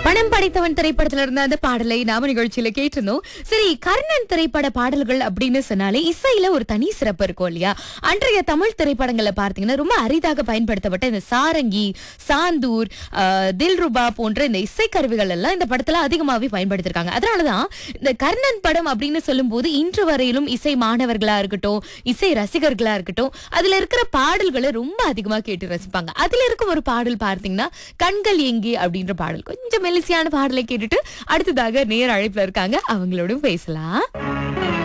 பணம் படைத்தவன் திரைப்படத்துல இருந்த அந்த பாடலை நாம நிகழ்ச்சியில கேட்டிருந்தோம் சரி கர்ணன் திரைப்பட பாடல்கள் அப்படின்னு சொன்னாலே இசையில ஒரு தனி சிறப்பு இருக்கும் இல்லையா அன்றைய தமிழ் திரைப்படங்களை பார்த்தீங்கன்னா ரொம்ப அரிதாக பயன்படுத்தப்பட்ட இந்த சாரங்கி சாந்தூர் ஆஹ், தில்ருபா போன்ற இந்த இசைக்கருவிகள் எல்லாம் இந்த படத்துல அதிகமாவே பயன்படுத்திருக்காங்க அதனாலதான் இந்த கர்ணன் படம் அப்படின்னு சொல்லும்போது இன்று வரையிலும் இசை மாணவர்களா இருக்கட்டும் இசை ரசிகர்களா இருக்கட்டும் அதுல இருக்கிற பாடல்களை ரொம்ப அதிகமா கேட்டு ரசிப்பாங்க அதுல இருக்கும் ஒரு பாடல் பார்த்தீங்கன்னா கண்கள் எங்கே அப்படின்ற பாடல் கொஞ்சம் மெலிசியான பாடலை கேட்டுட்டு அடுத்ததாக நேர் அழைப்புல இருக்காங்க அவங்களோட பேசலாம்